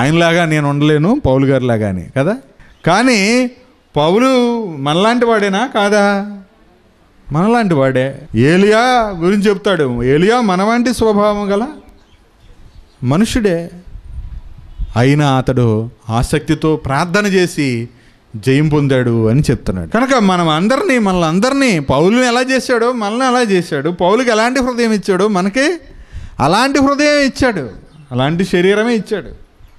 ఆయనలాగా నేను ఉండలేను పౌలు గారిలాగా అని కదా కానీ పౌలు మనలాంటి వాడేనా కాదా మనలాంటి వాడే ఏలియా గురించి చెప్తాడు ఏలియా మన వంటి స్వభావం గల మనుషుడే అయినా అతడు ఆసక్తితో ప్రార్థన చేసి జయం పొందాడు అని చెప్తున్నాడు కనుక మనం అందరినీ మనల్ని అందరినీ పౌలుని ఎలా చేశాడో మనల్ని అలా చేశాడు పౌలుకి ఎలాంటి హృదయం ఇచ్చాడో మనకి అలాంటి హృదయం ఇచ్చాడు అలాంటి శరీరమే ఇచ్చాడు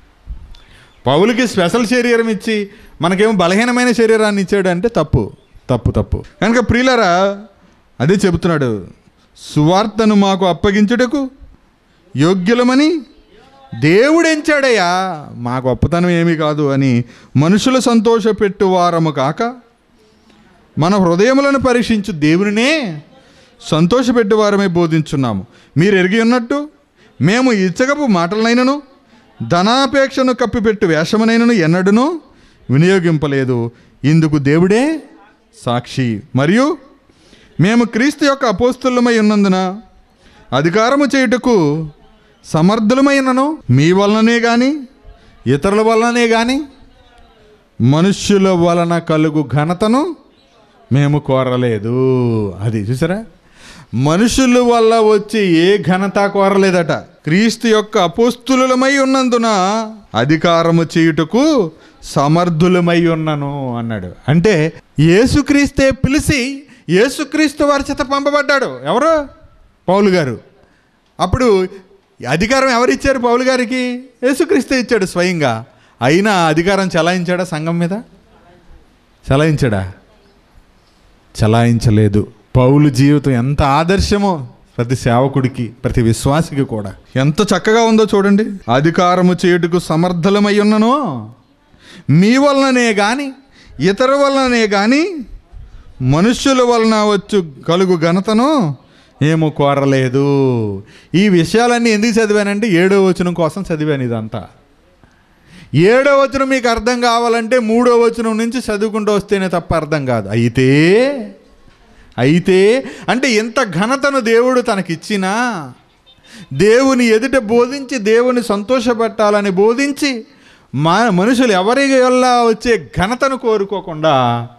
పౌలుకి స్పెషల్ శరీరం ఇచ్చి మనకేమో బలహీనమైన శరీరాన్ని ఇచ్చాడు అంటే తప్పు తప్పు తప్పు కనుక ప్రియులరా అదే చెబుతున్నాడు సువార్తను మాకు అప్పగించుటకు యోగ్యులమని దేవుడు ఎంచాడయ్యా మా గొప్పతనం ఏమీ కాదు అని మనుషులు సంతోషపెట్టు వారము కాక మన హృదయములను పరీక్షించు దేవునినే సంతోషపెట్టు వారమే బోధించున్నాము మీరు ఎరిగి ఉన్నట్టు మేము ఇచ్చగపు మాటలనైనను ధనాపేక్షను కప్పిపెట్టు వేషమునైనను ఎన్నడూనూ వినియోగింపలేదు ఇందుకు దేవుడే సాక్షి మరియు మేము క్రీస్తు యొక్క అపోస్తులమై ఉన్నందున అధికారము చేయుటకు సమర్థులమైనను మీ వలననే కానీ ఇతరుల వలననే కానీ మనుష్యుల వలన కలుగు ఘనతను మేము కోరలేదు అది చూసారా మనుషుల వల్ల వచ్చే ఏ ఘనత కోరలేదట క్రీస్తు యొక్క అపోస్తులమై ఉన్నందున అధికారము చేయుటకు సమర్థులమై ఉన్నను అన్నాడు అంటే యేసుక్రీస్తే పిలిచి యేసుక్రీస్తు వారి చేత పంపబడ్డాడు ఎవరు పౌలు గారు అప్పుడు అధికారం ఎవరిచ్చారు పౌలు గారికి యేసుక్రీస్తు ఇచ్చాడు స్వయంగా అయినా అధికారం చలాయించాడా సంఘం మీద చలాయించాడా చలాయించలేదు పౌలు జీవితం ఎంత ఆదర్శమో ప్రతి సేవకుడికి ప్రతి విశ్వాసికి కూడా ఎంత చక్కగా ఉందో చూడండి అధికారము చేయుటకు సమర్థులమై ఉన్ననో మీ వలననే కానీ ఇతర వలననే కానీ మనుష్యుల వలన వచ్చు కలుగు ఘనతను ఏమో కోరలేదు ఈ విషయాలన్నీ ఎందుకు చదివానంటే ఏడో వచనం కోసం చదివాను ఇదంతా ఏడో వచనం మీకు అర్థం కావాలంటే మూడో వచనం నుంచి చదువుకుంటూ వస్తేనే తప్ప అర్థం కాదు అయితే అయితే అంటే ఎంత ఘనతను దేవుడు తనకిచ్చినా దేవుని ఎదుట బోధించి దేవుని సంతోషపెట్టాలని బోధించి మా మనుషులు ఎవరి వల్ల వచ్చే ఘనతను కోరుకోకుండా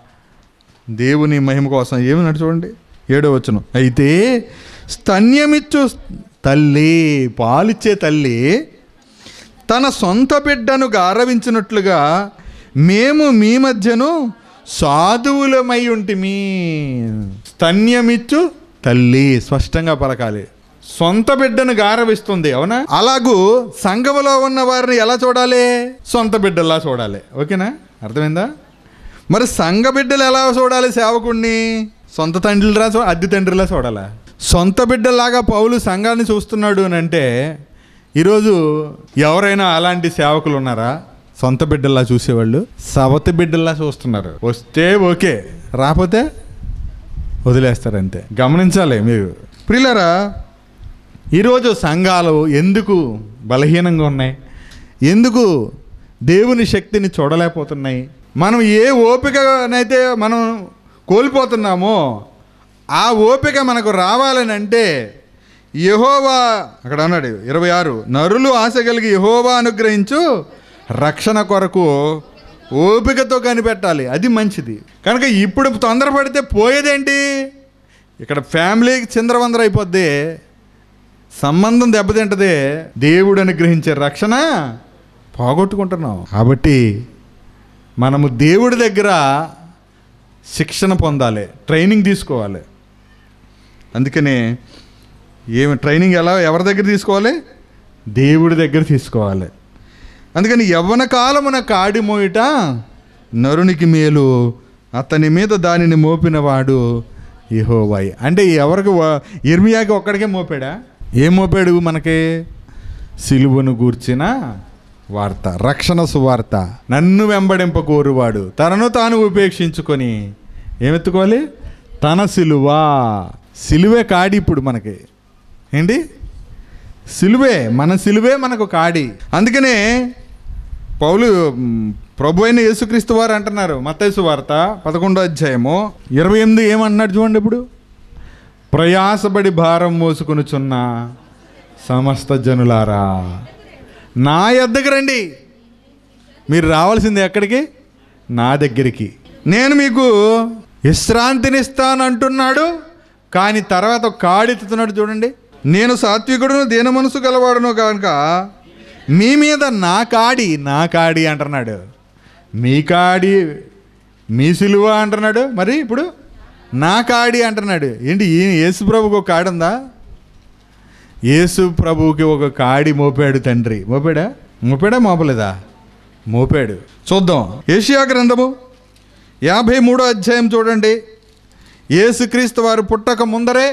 దేవుని మహిమ కోసం ఏమన్నాడు చూడండి ఏడో వచ్చును అయితే స్తన్యమిచ్చు తల్లి పాలిచ్చే తల్లి తన సొంత బిడ్డను గారవించినట్లుగా మేము మీ మధ్యను సాధువులమై ఉంటిమి స్తన్యమిచ్చు తల్లి స్పష్టంగా పలకాలి సొంత బిడ్డను గారవిస్తుంది అవునా అలాగూ సంఘములో ఉన్న వారిని ఎలా చూడాలి సొంత బిడ్డల్లా చూడాలి ఓకేనా అర్థమైందా మరి సంఘ బిడ్డలు ఎలా చూడాలి సేవకుణ్ణి సొంత తండ్రిలా చూ అద్దె తండ్రిలా చూడాలా సొంత బిడ్డలాగా పౌలు సంఘాన్ని చూస్తున్నాడు అని అంటే ఈరోజు ఎవరైనా అలాంటి సేవకులు ఉన్నారా సొంత బిడ్డల్లా చూసేవాళ్ళు సవతి బిడ్డల్లా చూస్తున్నారు వస్తే ఓకే రాకపోతే వదిలేస్తారు అంతే గమనించాలి మీరు ప్రియులరా ఈరోజు సంఘాలు ఎందుకు బలహీనంగా ఉన్నాయి ఎందుకు దేవుని శక్తిని చూడలేకపోతున్నాయి మనం ఏ ఓపికనైతే మనం కోల్పోతున్నామో ఆ ఓపిక మనకు రావాలని అంటే యహోవా అక్కడ అన్నాడు ఇరవై ఆరు నరులు ఆశ కలిగి యహోవా అనుగ్రహించు రక్షణ కొరకు ఓపికతో కనిపెట్టాలి అది మంచిది కనుక ఇప్పుడు తొందరపడితే పోయేదేంటి ఇక్కడ ఫ్యామిలీకి చిందరవందర అయిపోద్ది సంబంధం దెబ్బతింటది దేవుడు అనుగ్రహించే రక్షణ పోగొట్టుకుంటున్నాం కాబట్టి మనము దేవుడి దగ్గర శిక్షణ పొందాలి ట్రైనింగ్ తీసుకోవాలి అందుకనే ఏమి ట్రైనింగ్ ఎలా ఎవరి దగ్గర తీసుకోవాలి దేవుడి దగ్గర తీసుకోవాలి అందుకని యవ్వన కాలమున కాడి మోయిట నరునికి మేలు అతని మీద దానిని మోపినవాడు యెహోవాయ్ అంటే ఎవరికి వా- ఇర్మియాకి ఒక్కడికే మోపాడా ఏం మోపాడు మనకి సిలువను గూర్చిన వార్త రక్షణ సువార్త నన్ను వెంబడింప కోరువాడు తనను తాను ఉపేక్షించుకొని ఏమెత్తుకోవాలి తన సిలువా సిలువే కాడి ఇప్పుడు మనకి ఏంటి సిలువే మన సిలువే మనకు కాడి అందుకనే పౌలు మ్, ప్రభు అయిన యేసుక్రీస్తు వారు అంటున్నారు మత్తైసు వార్త పదకొండో అధ్యాయము ఇరవై ఎనిమిది ఏమన్నాడు చూడండి ఇప్పుడు ప్రయాసపడి భారం మోసుకొనుచున్న సమస్త జనులారా నా యొద్దకు రండి మీరు రావాల్సింది ఎక్కడికి నా దగ్గరికి నేను మీకు విశ్రాంతినిస్తానంటున్నాడు కానీ తర్వాత ఒక కాడెత్తుతున్నాడు చూడండి నేను సాత్వికుడును దీన మనసు గలవాడును కనుక మీ మీద నా కాడి నా కాడి అంటున్నాడు మీ కాడి మీ సిలువ అంటున్నాడు మరి ఇప్పుడు నా కాడి అంటున్నాడు ఏంటి ఈ యేసు ప్రభుకి ఒక కాడి ఉందా యేసు ప్రభువుకి ఒక కాడి మోపాడు తండ్రి మోపాడా మోపాడా మోపలేదా మోపాడు చూద్దాం ఏషియా గ్రంథము యాభై మూడో అధ్యాయం చూడండి యేసుక్రీస్తు వారు పుట్టక ముందరే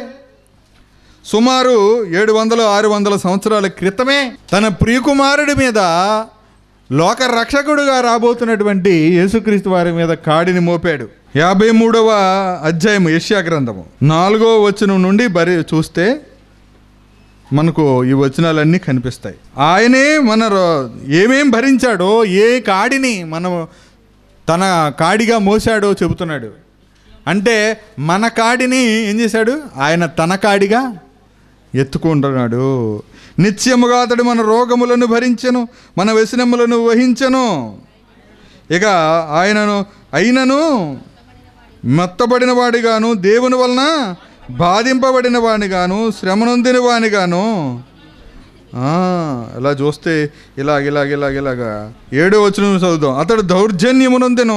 సుమారు ఏడు వందలు ఆరు వందల సంవత్సరాల క్రితమే తన ప్రియకుమారుడి మీద లోక రక్షకుడుగా రాబోతున్నటువంటి యేసుక్రీస్తు వారి మీద కాడిని మోపాడు యాభై మూడవ అధ్యాయం ఏషియా గ్రంథము నాలుగో వచనం నుండి బరి చూస్తే మనకు ఈ వచనాలన్నీ కనిపిస్తాయి ఆయనే మన రో- ఏమేం భరించాడో ఏ కాడిని మనం తన కాడిగా మోసాడో చెబుతున్నాడు అంటే మన కాడిని ఏం చేశాడు ఆయన తన కాడిగా ఎత్తుకుంటున్నాడు నిత్యముగా అతడు మన రోగములను భరించెను మన వ్యసనములను వహించెను ఇక ఆయనను అయినను మెత్తబడిన వాడిగాను దేవుని వలన బాధింపబడిన వాడిగాను శ్రమనొందిన వాడిగాను ఆ, ఇలా చూస్తే ఇలాగ ఇలాగ ఇలాగ ఇలాగా ఏడో వచ్చిన చదువుదాం అతడు దౌర్జన్యమునందెను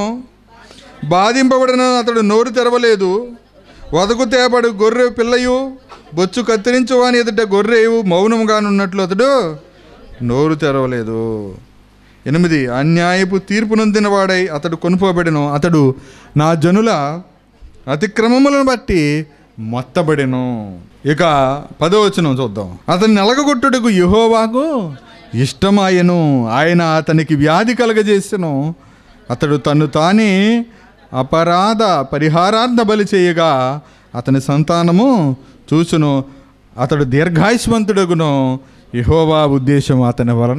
బాధింపబడిన అతడు నోరు తెరవలేదు వదకు తేపడు గొర్రె పిల్లయు బొచ్చు కత్తిరించు వాని ఎదుట గొర్రెయు మౌనముగానున్నట్లు అతడు నోరు తెరవలేదు ఎనిమిది అన్యాయపు తీర్పునొందిన వాడై అతడు కొనుపోబడిను అతడు నా జనుల అతిక్రమములను బట్టి మొత్తబడెను ఇక పదవచనం చూద్దాం అతని నలగగొట్టుటకు యహోవాకు ఇష్టమాయను ఆయన అతనికి వ్యాధి కలగజేసెను అతడు తను తానే అపరాధ పరిహారార్థ బలి చేయగా అతని సంతానము చూచును అతడు దీర్ఘాయుష్మంతుడగును యహోవా ఉద్దేశం అతని వలన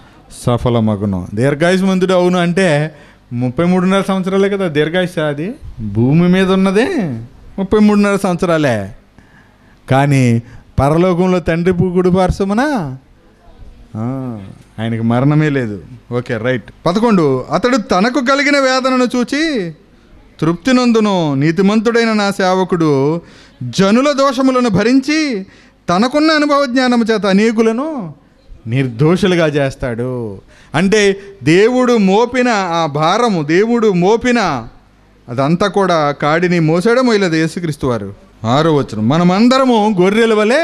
సఫలమగును దీర్ఘాయుష్మంతుడు అవును అంటే ముప్పై మూడున్నర సంవత్సరాలే కదా దీర్ఘాయుష అది భూమి మీద ఉన్నదే ముప్పై మూడున్నర సంవత్సరాలే కానీ పరలోకంలో తండ్రి కుడి పార్శ్వమున ఆ, ఆయనకి మరణమే లేదు ఓకే రైట్ పదకొండు అతడు తనకు కలిగిన వేదనను చూచి తృప్తి నందును నీతిమంతుడైన నా సేవకుడు జనుల దోషములను భరించి తనకున్న అనుభవ జ్ఞానము చేత అనేకులను నిర్దోషులుగా చేస్తాడు అంటే దేవుడు మోపిన ఆ భారము దేవుడు మోపిన అదంతా కూడా కాడిని మోసడం ఇలా యేసుక్రీస్తు వారు ఆరో వచ్చును మనమందరము గొర్రెల వలె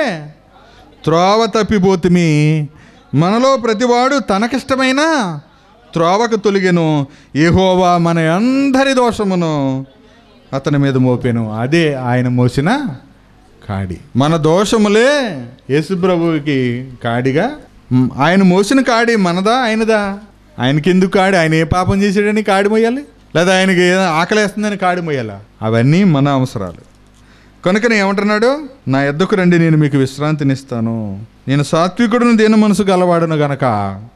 త్రోవ తప్పిపోతుమి మనలో ప్రతివాడు తనకిష్టమైన త్రోవకు తొలిగెను ఏహోవా మన అందరి దోషమును అతని మీద మోపెను అదే ఆయన మోసిన కాడి మన దోషములే యేసుప్రభువుకి కాడిగా మ్, ఆయన మోసిన కాడి మనదా ఆయనదా ఆయనకి ఎందుకు కాడి ఆయన ఏ పాపం చేసాడని కాడి మోయాలి లేదా ఆయనకి ఏదైనా ఆకలేస్తుందని కాడి మోయాలా అవన్నీ మన అవసరాలు కనుకనే ఏమంటున్నాడు నా ఎద్దకు రండి నేను మీకు విశ్రాంతినిస్తాను నేను సాత్వికుడును దేని మనసు గలవాడును గనక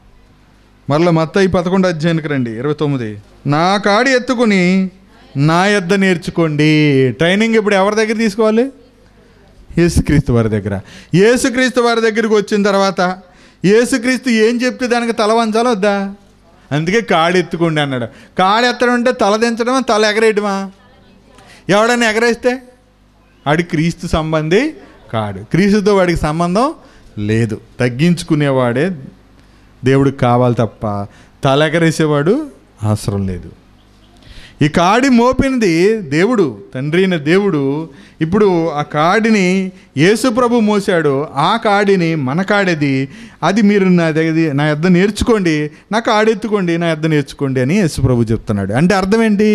మరలా మత్త ఈ పదకొండు అధ్యాయానికి రండి ఇరవై తొమ్మిది నా కాడి ఎత్తుకుని నా ఎద్ద నేర్చుకోండి ట్రైనింగ్ ఇప్పుడు ఎవరి దగ్గర తీసుకోవాలి యేసుక్రీస్తు వారి దగ్గర యేసుక్రీస్తు వారి దగ్గరికి వచ్చిన తర్వాత యేసుక్రీస్తు ఏం చెప్తే దానికి తల వంచాలో వద్దా అందుకే కాడి ఎత్తుకోండి అన్నాడు కాడి ఎత్తడం అంటే తల దించడమా తల ఎగరేయడమా ఎవడన్నా ఎగరేస్తే ఆడి క్రీస్తు సంబంధి కాడు క్రీస్తుతో వాడికి సంబంధం లేదు తగ్గించుకునేవాడే దేవుడికి కావాలి తప్ప తల ఎగరేసేవాడు అవసరం లేదు ఈ కాడి మోపినది దేవుడు తండ్రి అయిన దేవుడు ఇప్పుడు ఆ కాడిని యేసు ప్రభు మోసాడు ఆ కాడిని మన కాడేది అది మీరు నా దగ్గర నా యొద్ద నేర్చుకోండి నా కాడెత్తుకోండి నా యొద్ద నేర్చుకోండి అని యేసు ప్రభు చెప్తున్నాడు అంటే అర్థం ఏంటి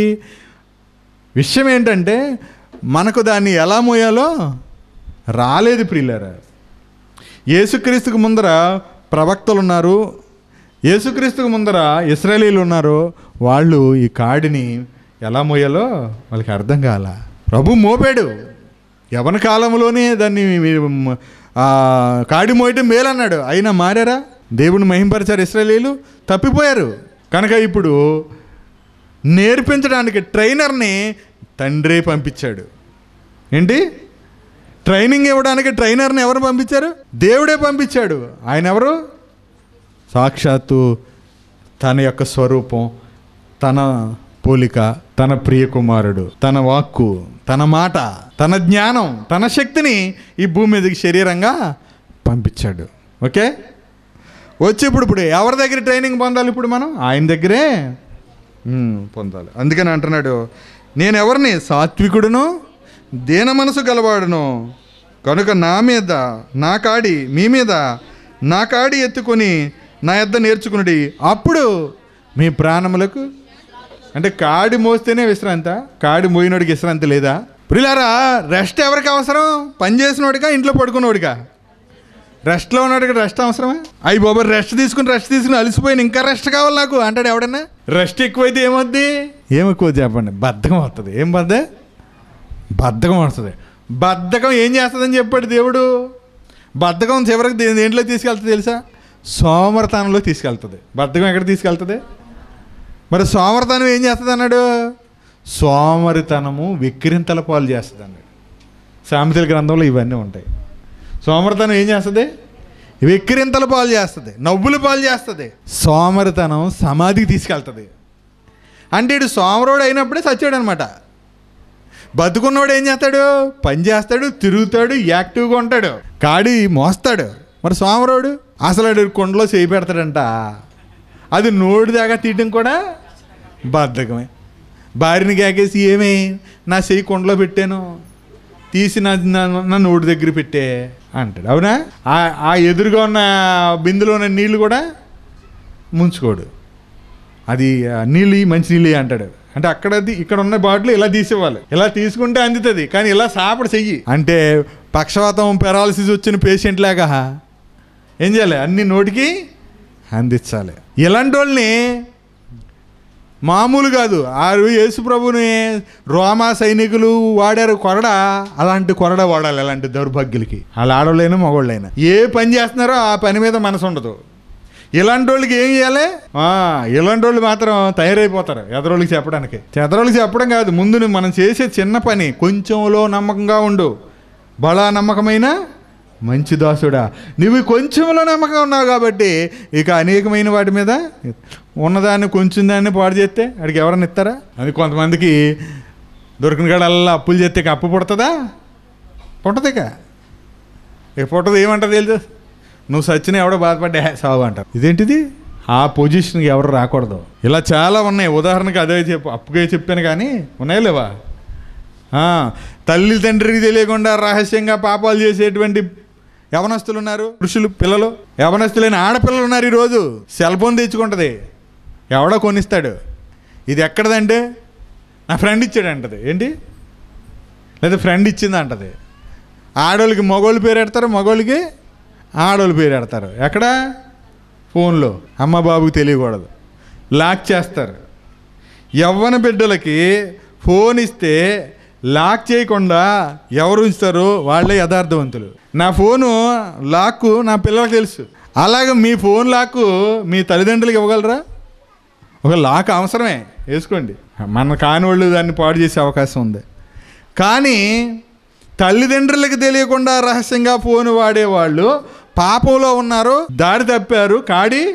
విషయం ఏంటంటే మనకు దాన్ని ఎలా మోయాలో రాలేదు ప్రియులారా యేసుక్రీస్తుకు ముందర ప్రవక్తలు ఉన్నారు యేసుక్రీస్తుకు ముందర ఇస్రాయలీలు ఉన్నారు వాళ్ళు ఈ కాడిని ఎలా మోయాలో వాళ్ళకి అర్థం కాల ప్రభు మోపాడు యవన కాలంలోనే దాన్ని మీరు మ- ఆ కాడి మోయటం మేలన్నాడు అయినా మారారా దేవుని మహింపరిచారు ఇస్రాయలీలు తప్పిపోయారు కనుక ఇప్పుడు నేర్పించడానికి ట్రైనర్ని తండ్రే పంపించాడు ఏంటి ట్రైనింగ్ ఇవ్వడానికి ట్రైనర్ని ఎవరు పంపించారు దేవుడే పంపించాడు ఆయన ఎవరు సాక్షాత్తు తన యొక్క స్వరూపం తన పోలిక తన ప్రియకుమారుడు తన వాక్కు తన మాట తన జ్ఞానం తన శక్తిని ఈ భూమి మీదకి శరీరంగా పంపించాడు ఓకే వచ్చి ఇప్పుడు ఇప్పుడు ఎవరి దగ్గర ట్రైనింగ్ పొందాలి ఇప్పుడు మనం ఆయన దగ్గరే ఉమ్, పొందాలి అందుకని అంటున్నాడు నేను ఎవరిని సాత్వికుడును దీన మనసు గలవాడును కనుక నా మీద నా కాడి మీ మీద నా కాడి ఎత్తుకొని నా యొద్ద నేర్చుకునుడి అప్పుడు మీ ప్రాణములకు అంటే కాడి మోస్తేనే విశ్రాంత కాడి మోయినోడికి విశ్రాంతి లేదా ప్రిలారా రెస్ట్ ఎవరికి అవసరం పని చేసినోడికా ఇంట్లో పడుకున్నోడికా రెస్ట్లో ఉన్నాడు రెస్ట్ అవసరమా అయ్యి బాబా రెస్ట్ తీసుకుని రెస్ట్ తీసుకుని అలసిపోయిన ఇంకా రెస్ట్ కావాలి నాకు అంటాడు ఎవడన్నా రెస్ట్ ఎక్కువైతే ఏమొద్ది ఏం ఎక్కువ చెప్పండి బద్ధకం వస్తుంది ఏం బద్ద బద్ధకం వస్తుంది బద్ధకం ఏం చేస్తుందని చెప్పాడు దేవుడు బద్ధకం చివరికి దే- దేంట్లో తీసుకెళ్తుంది తెలుసా సోమరతనంలో తీసుకెళ్తుంది బద్ధకం ఎక్కడ తీసుకెళ్తుంది మరి సోమరతనం ఏం చేస్తుంది అన్నాడు సోమరితనము విక్రింతల పాలు చేస్తుంది అన్నాడు సామెతల గ్రంథంలో ఇవన్నీ ఉంటాయి సోమరితనం ఏం చేస్తుంది విక్రింతల పాలు చేస్తుంది నవ్వుల పాలు చేస్తుంది సోమరితనం సమాధికి తీసుకెళ్తుంది అంటే ఇడు సోమరుడు అయినప్పుడే చచ్చాడు అనమాట బతుకున్నవాడు ఏం చేస్తాడు పని చేస్తాడు తిరుగుతాడు యాక్టివ్గా ఉంటాడు కాడి మోస్తాడు మరి సోమరోడు అసలు ఆడు కొండలో చేయి పెడతాడంట అది నోటి దాకా తీయటం కూడా బద్ధకమే భార్యని కేకేసి ఏమే నా చెయ్యి కొండలో పెట్టాను తీసి నా నా- నా నోటి దగ్గర పెట్టే అంటాడు అవునా ఆ- ఆ ఎదురుగా ఉన్న బిందులో ఉన్న నీళ్ళు కూడా ముంచుకోడు అది ఆ, నీళ్ళు ఇయ్యి, మంచి నీళ్ళు ఇయ్యి అంటాడు అంటే అక్కడది ఇక్కడ ఉన్న బాటిల్ ఇలా తీసేవాళ్ళు ఇలా తీసుకుంటే అందుతుంది కానీ ఇలా సాపడు చెయ్యి అంటే పక్షవాతం పెరాలసిస్ వచ్చిన పేషెంట్ లాగా ఏం చేయాలి అన్ని నోటికి అందించాలి ఇలాంటి వాళ్ళని మామూలు కాదు ఆ యేసు ప్రభుని రోమా సైనికులు వాడారు కొరడ అలాంటి కొరడ వాడాలి అలాంటి దౌర్భాగ్యులకి వాళ్ళు ఆడవాళ్ళైనా మగవాళ్ళైనా ఏ పని చేస్తున్నారో ఆ పని మీద మనసు ఉండదు ఇలాంటి వాళ్ళకి ఏం చేయాలి ఆ, ఇలాంటి వాళ్ళు మాత్రం తయారైపోతారు ఎదరోళ్ళకి చెప్పడానికి ఎదరోళ్ళకి చెప్పడం కాదు ముందు నువ్వు మనం చేసే చిన్న పని కొంచెంలో నమ్మకంగా ఉండు బలా నమ్మకమైన మంచి దాసుడా నువ్వు కొంచెంలో నమ్మకం ఉన్నావు కాబట్టి ఇక అనేకమైన వాటి మీద ఉన్నదాన్ని కొంచెం దాన్ని పాడు చేస్తే అడిగి ఎవరన్నా ఇస్తారా అది కొంతమందికి దొరికిన కాడల్లా అప్పులు చేస్తే ఇక అప్పు పుడుతుందా పుట్టదు ఇక ఇక పుట్టదు ఏమంటారు తెలుసు నువ్వు సచిన ఎవడో బాధపడ్డా సాగు అంటారు ఇదేంటిది ఆ పొజిషన్కి ఎవరు రాకూడదు ఇలా చాలా ఉన్నాయి ఉదాహరణకి అదే చెప్పు అప్పుగా చెప్పాను కానీ ఉన్నాయా లేవా ఆ, తల్లి తండ్రికి తెలియకుండా రహస్యంగా పాపాలు చేసేటువంటి యవనస్తులు ఉన్నారు పురుషులు పిల్లలు యవనస్తులైన ఆడపిల్లలు ఉన్నారు ఈరోజు సెల్ ఫోన్ తెచ్చుకుంటుంది ఎవడో కొనిస్తాడు ఇది ఎక్కడదంటే నా ఫ్రెండ్ ఇచ్చాడు అంటది ఏంటి లేదా ఫ్రెండ్ ఇచ్చింది అంటది ఆడోళ్ళకి మగోళ్ళు పేరు పెడతారు మగోళ్ళకి ఆడోళ్ళు పేరు పెడతారు ఎక్కడ ఫోన్లో అమ్మ బాబుకి తెలియకూడదు లాక్ చేస్తారు యవ్వన బిడ్డలకి ఫోన్ ఇస్తే లాక్ చేయకుండా ఎవరు ఉంచుతారో వాళ్ళే యథార్థవంతులు నా ఫోను లాక్కు నా పిల్లలకు తెలుసు అలాగే మీ ఫోన్ లాక్కు మీ తల్లిదండ్రులకు ఇవ్వగలరా ఒక లాక్ అవసరమే వేసుకోండి మన కాని వాళ్ళు దాన్ని పాడు చేసే అవకాశం ఉంది కానీ తల్లిదండ్రులకు తెలియకుండా రహస్యంగా ఫోన్ వాడేవాళ్ళు పాపంలో ఉన్నారు దారి తప్పారు కాడి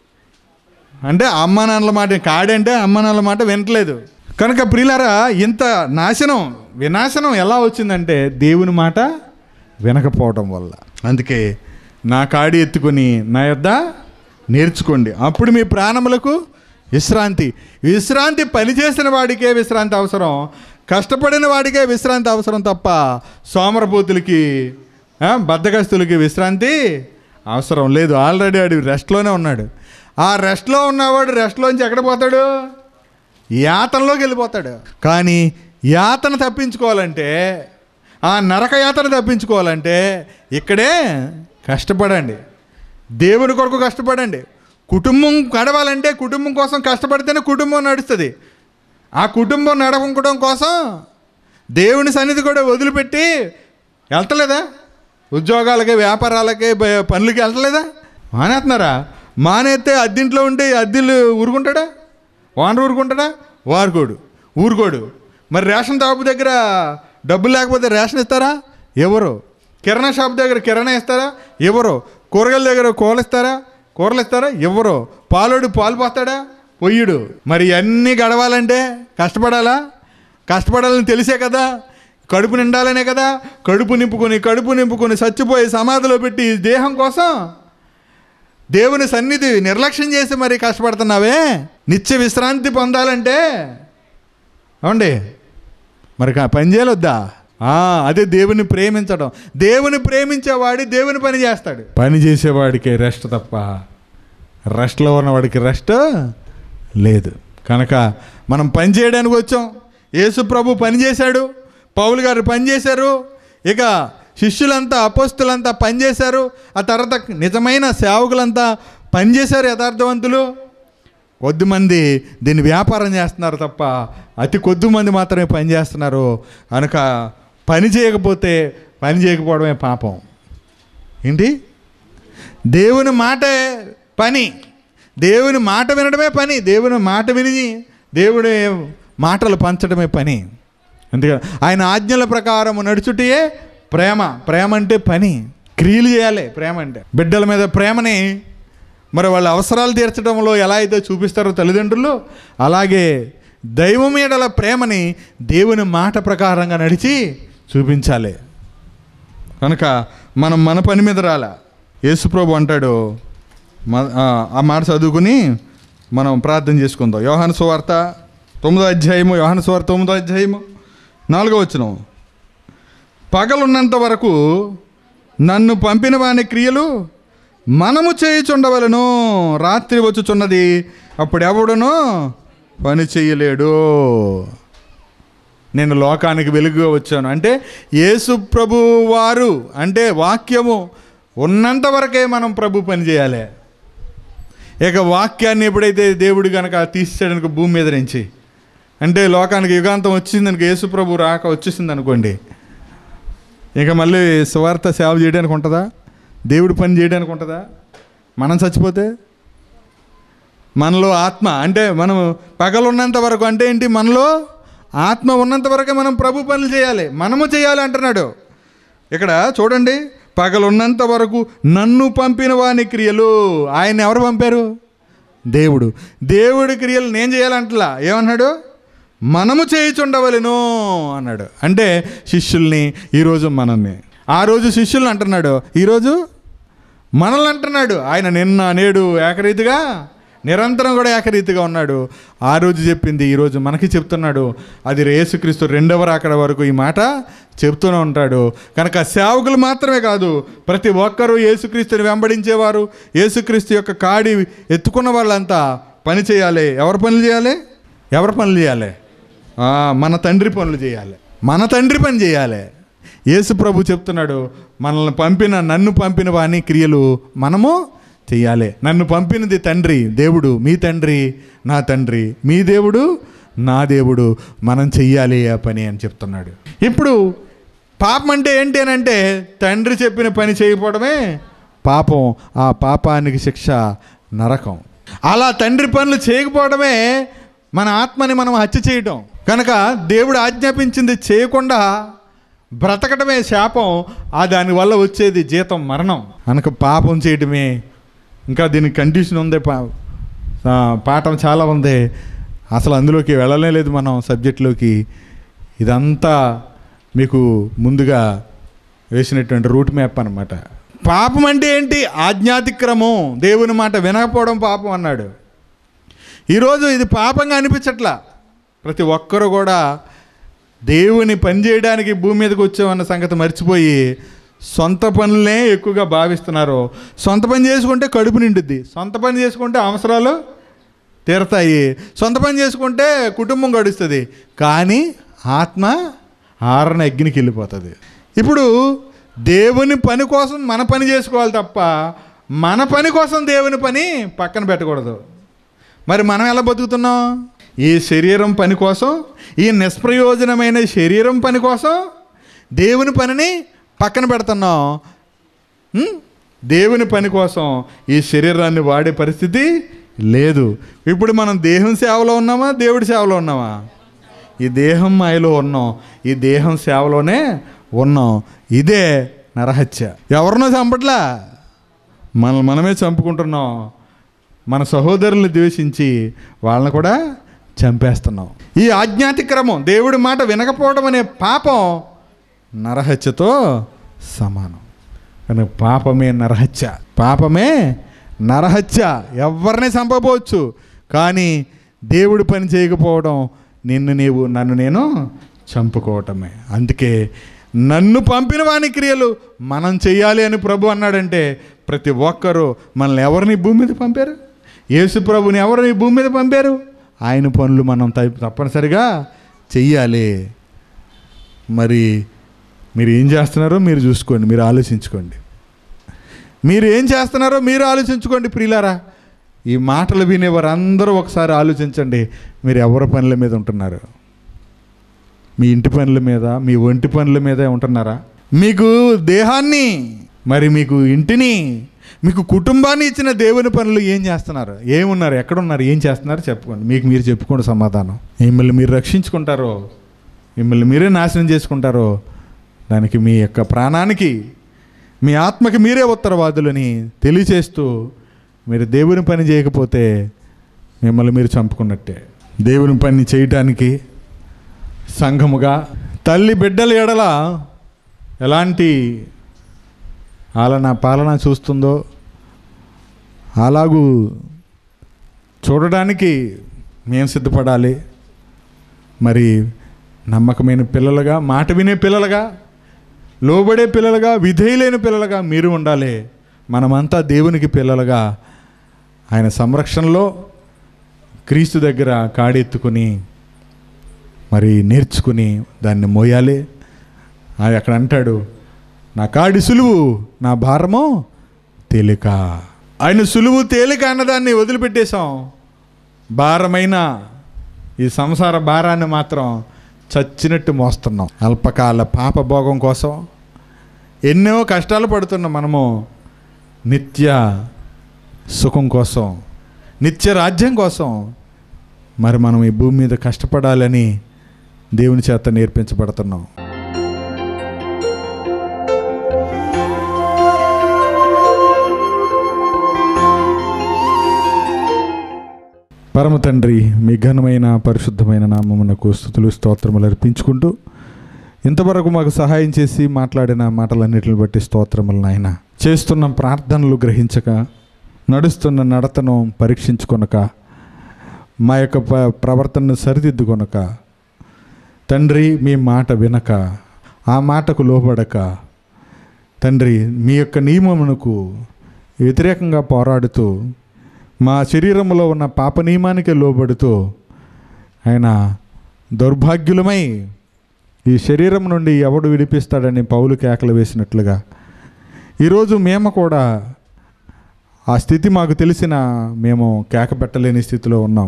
అంటే అమ్మ నాన్నల మాట కాడి అంటే అమ్మ నాన్నల మాట వినట్లేదు కనుక ప్రియులారా ఇంత నాశనం వినాశనం ఎలా వచ్చిందంటే దేవుని మాట వినకపోవడం వల్ల అందుకే నా కాడి ఎత్తుకొని నా యొద్ద నేర్చుకోండి అప్పుడు మీ ప్రాణములకు విశ్రాంతి విశ్రాంతి పనిచేసిన వాడికే విశ్రాంతి అవసరం కష్టపడిన వాడికే విశ్రాంతి అవసరం తప్ప సోమరపోతులకి ఆ, బద్ధకస్తులకి విశ్రాంతి అవసరం లేదు ఆల్రెడీ ఆడు రెస్ట్లోనే ఉన్నాడు ఆ రెస్ట్లో ఉన్నవాడు రెస్ట్లోంచి ఎక్కడ పోతాడు యాతనలోకి వెళ్ళిపోతాడు కానీ యాతన తప్పించుకోవాలంటే ఆ నరక యాతన తప్పించుకోవాలంటే ఇక్కడే కష్టపడండి దేవుని కొరకు కష్టపడండి కుటుంబం గడవాలంటే కుటుంబం కోసం కష్టపడితేనే కుటుంబం నడుస్తుంది ఆ కుటుంబం నడవడం కోసం దేవుని సన్నిధి కూడా వదిలిపెట్టి వెళ్తలేదా ఉద్యోగాలకి వ్యాపారాలకి బ- పనులకి వెళ్తలేదా మానేస్తున్నారా మానేస్తే అద్దింట్లో ఉంటే అద్దెలు ఊరుకుంటాడా వానరు ఊరుకుంటాడా వారుకోడు ఊరుకోడు మరి రేషన్ షాప్ దగ్గర డబ్బులు లేకపోతే రేషన్ ఇస్తారా ఎవరు కిరాణా షాప్ దగ్గర కిరాణా ఇస్తారా ఎవరు కూరగాయల దగ్గర కూల ఇస్తారా కూరలు ఇస్తారా ఇవ్వరు పాలోడు పాలు పోస్తాడా పొయ్యుడు మరి అన్నీ గడవాలంటే కష్టపడాలా కష్టపడాలని తెలిసే కదా కడుపు నిండాలనే కదా కడుపు నింపుకొని కడుపు నింపుకొని చచ్చిపోయి సమాధిలో పెట్టి ఈ దేహం కోసం దేవుని సన్నిధి నిర్లక్ష్యం చేసి మరి కష్టపడుతున్నావే నిత్య విశ్రాంతి పొందాలంటే అవండి మరి కా- పని చేయలొద్దా ఆ, అదే దేవుని ప్రేమించడం దేవుని ప్రేమించేవాడి దేవుని పని చేస్తాడు పని చేసేవాడికి రెస్ట్ తప్ప రెస్ట్లో ఉన్నవాడికి రెస్ట్ లేదు కనుక మనం పని చేయడానికి వచ్చాం యేసు ప్రభు పని చేశాడు పౌలు గారు పని చేశారు ఇక శిష్యులంతా అపోస్తులంతా పని చేశారు ఆ తర్వాత నిజమైన సేవకులంతా పనిచేశారు యథార్థవంతులు కొద్ది మంది దీన్ని వ్యాపారం చేస్తున్నారు తప్ప అతి కొద్ది మంది మాత్రమే పని చేస్తున్నారు కనుక పని చేయకపోతే పని చేయకపోవడమే పాపం ఏంటి దేవుని మాటే పని దేవుని మాట వినడమే పని దేవుని మాట విని దేవుడి మాటలు పంచడమే పని అందుకే ఆయన ఆజ్ఞల ప్రకారం నడుచుటే ప్రేమ ప్రేమ అంటే పని క్రియలు చేయాలి ప్రేమ అంటే బిడ్డల మీద ప్రేమని మరి వాళ్ళ అవసరాలు తీర్చడంలో ఎలా అయితే చూపిస్తారో తల్లిదండ్రులు అలాగే దైవం మీదల ప్రేమని దేవుని మాట ప్రకారంగా నడిచి చూపించాలి కనుక మనం మన పని మీద రాలా యేసుప్రభు అంటాడు మ- ఆ, ఆ మాట చదువుకుని మనం ప్రార్థన చేసుకుందాం యోహాను సువార్త తొమ్మిదో అధ్యాయము యోహాను సువార్త తొమ్మిదో అధ్యాయము నాలుగో వచ్చిన పగలున్నంత వరకు నన్ను పంపిన వాని క్రియలు మనము చేయుచుండవలను రాత్రి వచ్చుచున్నది అప్పుడు ఎవడునో పని చేయలేడు నేను లోకానికి వెలుగుగా వచ్చాను అంటే యేసు ప్రభు వారు అంటే వాక్యము ఉన్నంత వరకే మనం ప్రభు పని చేయాలి ఇక వాక్యాన్ని ఎప్పుడైతే దేవుడు కనుక తీసేయడానికి భూమి మీద నుంచి అంటే లోకానికి యుగాంతం వచ్చింది అనుకో యేసు ప్రభు రాక వచ్చేసింది అనుకోండి ఇక మళ్ళీ సువార్త సేవ చేయడానికి ఉంటుందా దేవుడు పని చేయడానికి ఉంటుందా మనం చచ్చిపోతే మనలో ఆత్మ అంటే మనం పగలున్నంత వరకు అంటే ఏంటి మనలో ఆత్మ ఉన్నంత వరకే మనం ప్రభు పనులు చేయాలి మనము చేయాలి అంటున్నాడు ఇక్కడ చూడండి పగలున్నంత వరకు నన్ను పంపిన వాని క్రియలు ఆయన ఎవరు పంపారు దేవుడు దేవుడి క్రియలు నేను చేయాలంటలా ఏమన్నాడు మనము చేయుచుండవలెను అన్నాడు అంటే శిష్యుల్ని ఈరోజు మనల్ని ఆ రోజు శిష్యుల్ని అంటున్నాడు ఈరోజు మనల్ని అంటున్నాడు ఆయన నిన్న నేడు ఏకరీతిగా నిరంతరం కూడా ఏకరీతిగా ఉన్నాడు ఆ రోజు చెప్పింది ఈరోజు మనకి చెప్తున్నాడు అది యేసుక్రీస్తు రెండవ రాకడ వరకు ఈ మాట చెప్తూనే ఉంటాడు కనుక సేవకులు మాత్రమే కాదు ప్రతి ఒక్కరూ యేసుక్రీస్తుని వెంబడించేవారు యేసుక్రీస్తు యొక్క కాడి ఎత్తుకున్న వాళ్ళంతా పని చేయాలి ఎవరు పనులు చేయాలి ఎవరు పనులు చేయాలి ఆ, మన తండ్రి పనులు చేయాలి మన తండ్రి పని చేయాలి యేసు ప్రభు చెప్తున్నాడు మనల్ని పంపిన నన్ను పంపిన వాని క్రియలు మనము చెయ్యాలి నన్ను పంపినది తండ్రి దేవుడు మీ తండ్రి నా తండ్రి మీ దేవుడు నా దేవుడు మనం చెయ్యాలి ఆ పని అని చెప్తున్నాడు ఇప్పుడు పాపం అంటే ఏంటి అని అంటే తండ్రి చెప్పిన పని చేయకపోవడమే పాపం ఆ పాపానికి శిక్ష నరకం అలా తండ్రి పనులు చేయకపోవడమే మన ఆత్మని మనం హత్య చేయటం కనుక దేవుడు ఆజ్ఞాపించింది చేయకుండా బ్రతకటమే శాపం ఆ దానివల్ల వచ్చేది జీతం మరణం కనుక పాపం చేయటమే ఇంకా దీనికి కండిషన్ ఉంది పా ఆ, పాఠం చాలా ఉంది అసలు అందులోకి వెళ్ళనే లేదు మనం సబ్జెక్టులోకి ఇదంతా మీకు ముందుగా వేసినటువంటి రూట్ మ్యాప్ అనమాట పాపం అంటే ఏంటి ఆజ్ఞాతిక్రమం దేవుని మాట వినకపోవడం పాపం అన్నాడు ఈరోజు ఇది పాపంగా అనిపించట్లా ప్రతి ఒక్కరు కూడా దేవుని పని చేయడానికి భూమి మీదకి వచ్చామన్న సంగతి మర్చిపోయి సొంత పనులనే ఎక్కువగా భావిస్తున్నారు సొంత పని చేసుకుంటే కడుపు నిండుద్ది సొంత పని చేసుకుంటే అవసరాలు తీరతాయి సొంత పని చేసుకుంటే కుటుంబం గడుస్తుంది కానీ ఆత్మ ఆరణ అగ్నికి వెళ్ళిపోతుంది ఇప్పుడు దేవుని పని కోసం మన పని చేసుకోవాలి తప్ప మన పని కోసం దేవుని పని పక్కన పెట్టకూడదు మరి మనం ఎలా బతుకుతున్నాం ఈ శరీరం పని కోసం ఈ నిష్ప్రయోజనమైన శరీరం పని కోసం దేవుని పనిని పక్కన పెడుతున్నాం ఉం? దేవుని పని కోసం ఈ శరీరాన్ని వాడే పరిస్థితి లేదు ఇప్పుడు మనం దేహం సేవలో ఉన్నామా దేవుడి సేవలో ఉన్నామా ఈ దేహం మాయలో ఉన్నాం ఈ దేహం సేవలోనే ఉన్నాం ఇదే నరహత్య ఎవరినో చంపట్లా మనం మనమే చంపుకుంటున్నాం మన సహోదరుల్ని ద్వేషించి వాళ్ళని కూడా చంపేస్తున్నాం ఈ ఆజ్ఞాతిక్రమం దేవుడి మాట వినకపోవడం అనే పాపం నరహత్యతో సమానం కానీ పాపమే నరహత్య పాపమే నరహత్య ఎవరిని చంపకపోవచ్చు కానీ దేవుడి పని చేయకపోవడం నిన్ను నీవు నన్ను నేను చంపుకోవటమే అందుకే నన్ను పంపిన వాని క్రియలు మనం చెయ్యాలి అని ప్రభు అన్నాడంటే ప్రతి ఒక్కరూ మనల్ని ఎవరిని భూమి మీద పంపారు యేసు ప్రభుని ఎవరిని భూమి మీద పంపారు ఆయన పనులు మనం తప్ప- తప్పనిసరిగా చెయ్యాలి మరి మీరు ఏం చేస్తున్నారో మీరు చూసుకోండి మీరు ఆలోచించుకోండి మీరు ఏం చేస్తున్నారో మీరు ఆలోచించుకోండి ప్రియులారా ఈ మాటలు వినే వారందరూ ఒకసారి ఆలోచించండి మీరు ఎవరి పనుల మీద ఉంటున్నారు మీ ఇంటి పనుల మీద మీ ఒంటి పనుల మీదే ఉంటున్నారా మీకు దేహాన్ని మరి మీకు ఇంటిని మీకు కుటుంబాన్ని ఇచ్చిన దేవుని పనులు ఏం చేస్తున్నారు ఏమున్నారు ఎక్కడున్నారు ఏం చేస్తున్నారు చెప్పుకోండి మీకు మీరు చెప్పుకోండి సమాధానం మిమ్మల్ని మీరు రక్షించుకుంటారో మిమ్మల్ని మీరే నాశనం చేసుకుంటారో దానికి మీ యొక్క ప్రాణానికి మీ ఆత్మకి మీరే ఉత్తరవాదులని తెలియచేస్తూ మీరు దేవుని పని చేయకపోతే మిమ్మల్ని మీరు చంపుకున్నట్టే దేవుని పని చేయటానికి సంఘముగా తల్లి బిడ్డల ఎడల ఎలాంటి ఆలన పాలన చూస్తుందో అలాగూ చూడడానికి మేము సిద్ధపడాలి మరి నమ్మకమైన పిల్లలుగా మాట వినే పిల్లలుగా లోబడే పిల్లలుగా విధేయులైన పిల్లలుగా మీరు ఉండాలి మనమంతా దేవునికి పిల్లలుగా ఆయన సంరక్షణలో క్రీస్తు దగ్గర కాడెత్తుకుని మరి నేర్చుకుని దాన్ని మోయాలి ఆయన అక్కడ అంటాడు నా కాడి సులువు నా భారము తేలిక ఆయన సులువు తేలిక అన్నదాన్ని వదిలిపెట్టేశాం భారమైన ఈ సంసార భారాన్ని మాత్రం చచ్చినట్టు మోస్తున్నాం అల్పకాల పాప భోగం కోసం ఎన్నో కష్టాలు పడుతున్న మనము నిత్య సుఖం కోసం నిత్య రాజ్యం కోసం మరి మనం ఈ భూమి మీద కష్టపడాలని దేవుని చేత నేర్పించబడుతున్నాం పరమ తండ్రి మీ ఘనమైన పరిశుద్ధమైన నామమునకు స్థుతులు స్తోత్రములు అర్పించుకుంటూ ఇంతవరకు మాకు సహాయం చేసి మాట్లాడిన మాటలన్నిటిని బట్టి స్తోత్రములు నాయన చేస్తున్న ప్రార్థనలు గ్రహించక నడుస్తున్న నడతను పరీక్షించుకొనక మా యొక్క ప ప్రవర్తనను సరిదిద్దుకొనక తండ్రి మీ మాట వినక ఆ మాటకు లోబడక తండ్రి మీ యొక్క నియమమునకు వ్యతిరేకంగా పోరాడుతూ మా శరీరంలో ఉన్న పాప నియమానికి లోబడుతూ ఆయన దౌర్భాగ్యులమై ఈ శరీరం నుండి ఎవడు విడిపిస్తాడని పౌలు కేకలు వేసినట్లుగా ఈరోజు మేము కూడా ఆ స్థితి మాకు తెలిసిన మేము కేక పెట్టలేని స్థితిలో ఉన్నాం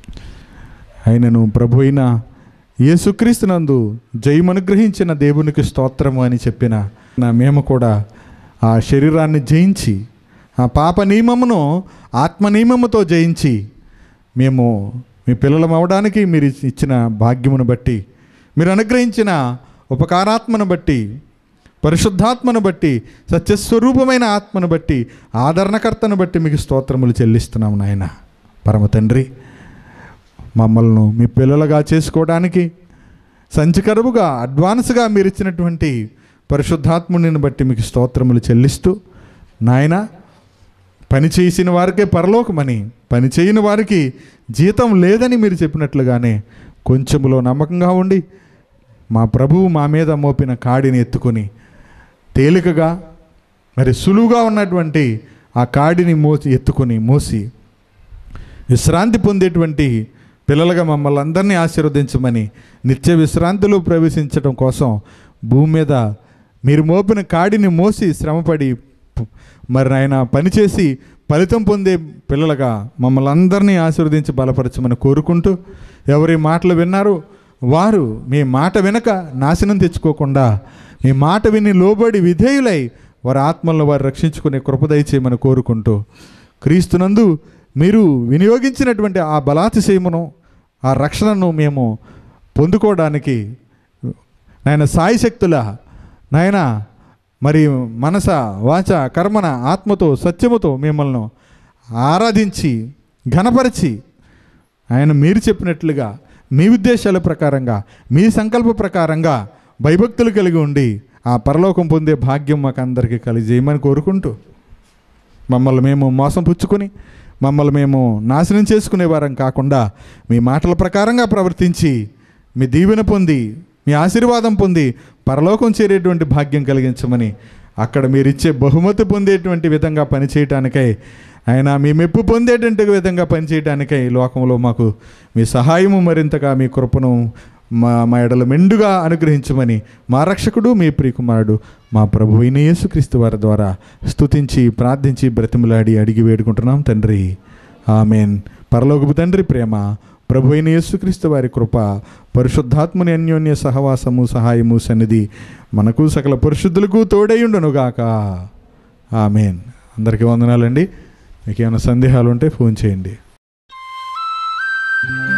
అయినను ప్రభు అయిన యేసుక్రీస్తునందు జయమనుగ్రహించిన దేవునికి స్తోత్రము అని చెప్పిన నా మేము కూడా ఆ శరీరాన్ని జయించి ఆ పాప నియమమును ఆత్మ నియమముతో జయించి మేము మీ పిల్లలం అవడానికి మీరు ఇచ్చిన భాగ్యమును బట్టి మీరు అనుగ్రహించిన ఉపకారాత్మను బట్టి పరిశుద్ధాత్మను బట్టి సత్యస్వరూపమైన ఆత్మను బట్టి ఆదరణకర్తను బట్టి మీకు స్తోత్రములు చెల్లిస్తున్నాం నాయన పరమ తండ్రి మమ్మల్ని మీ పిల్లలుగా చేసుకోవడానికి సంచికరువుగా అడ్వాన్స్గా మీరు ఇచ్చినటువంటి పరిశుద్ధాత్ముని బట్టి మీకు స్తోత్రములు చెల్లిస్తూ నాయన పని చేసిన వారికే పరలోకమని పని చేయని వారికి జీతం లేదని మీరు చెప్పినట్లుగానే కొంచెములో నమ్మకంగా ఉండి మా ప్రభువు మా మీద మోపిన కాడిని ఎత్తుకొని తేలికగా మరి సులువుగా ఉన్నటువంటి ఆ కాడిని మోసి ఎత్తుకొని మోసి విశ్రాంతి పొందేటువంటి పిల్లలుగా మమ్మల్ని అందరినీ ఆశీర్వదించమని నిత్య విశ్రాంతిలో ప్రవేశించడం కోసం భూమి మీద మీరు మోపిన కాడిని మోసి శ్రమపడి పు- మరి ఆయన పనిచేసి ఫలితం పొందే పిల్లలుగా మమ్మల్ని అందరినీ ఆశీర్వదించి బలపరచమని కోరుకుంటూ ఎవరి మాటలు విన్నారో వారు మీ మాట వెనక నాశనం తెచ్చుకోకుండా మీ మాట విని లోబడి విధేయులై వారి ఆత్మలను వారు రక్షించుకునే కృప దయచేయమని కోరుకుంటూ క్రీస్తునందు మీరు వినియోగించినటువంటి ఆ బలాతిశయమును ఆ రక్షణను మేము పొందుకోవడానికి నాయన సాయి శక్తుల నాయన మరి మనస వాచ కర్మన ఆత్మతో సత్యముతో మిమ్మల్ని ఆరాధించి ఘనపరిచి ఆయన మీరు చెప్పినట్లుగా మీ ఉద్దేశాల ప్రకారంగా మీ సంకల్ప ప్రకారంగా భయభక్తులు కలిగి ఉండి ఆ పరలోకం పొందే భాగ్యం మాకు అందరికీ కలిగజేయమని కోరుకుంటూ మమ్మల్ని మేము మోసం పుచ్చుకొని మమ్మల్ని మేము నాశనం చేసుకునే వారం కాకుండా మీ మాటల ప్రకారంగా ప్రవర్తించి మీ దీవెన పొంది మీ ఆశీర్వాదం పొంది పరలోకం చేరేటువంటి భాగ్యం కలిగించమని అక్కడ మీరు ఇచ్చే బహుమతి పొందేటువంటి విధంగా పనిచేయటానికై ఆయన మీ మెప్పు పొందేటువంటి విధంగా పనిచేయటానికై ఈ లోకంలో మాకు మీ సహాయము మరింతగా మీ కృపను మా మా ఎడల మెండుగా అనుగ్రహించమని మా రక్షకుడు మీ ప్రియకుమారుడు మా ప్రభు అయిన యేసుక్రీస్తు వారి ద్వారా స్తుతించి ప్రార్థించి బ్రతిమలాడి అడిగి వేడుకుంటున్నాం తండ్రి ఆమెన్ పరలోకపు తండ్రి ప్రేమ ప్రభు అయిన యేసుక్రీస్తు వారి కృప పరిశుద్ధాత్మని అన్యోన్య సహవాసము సహాయము సన్నిధి మనకు సకల పరిశుద్ధులకు తోడైండునుగాక ఆమెన్ అందరికీ వందనాలండి మీకు ఏమైనా సందేహాలు ఉంటే ఫోన్ చేయండి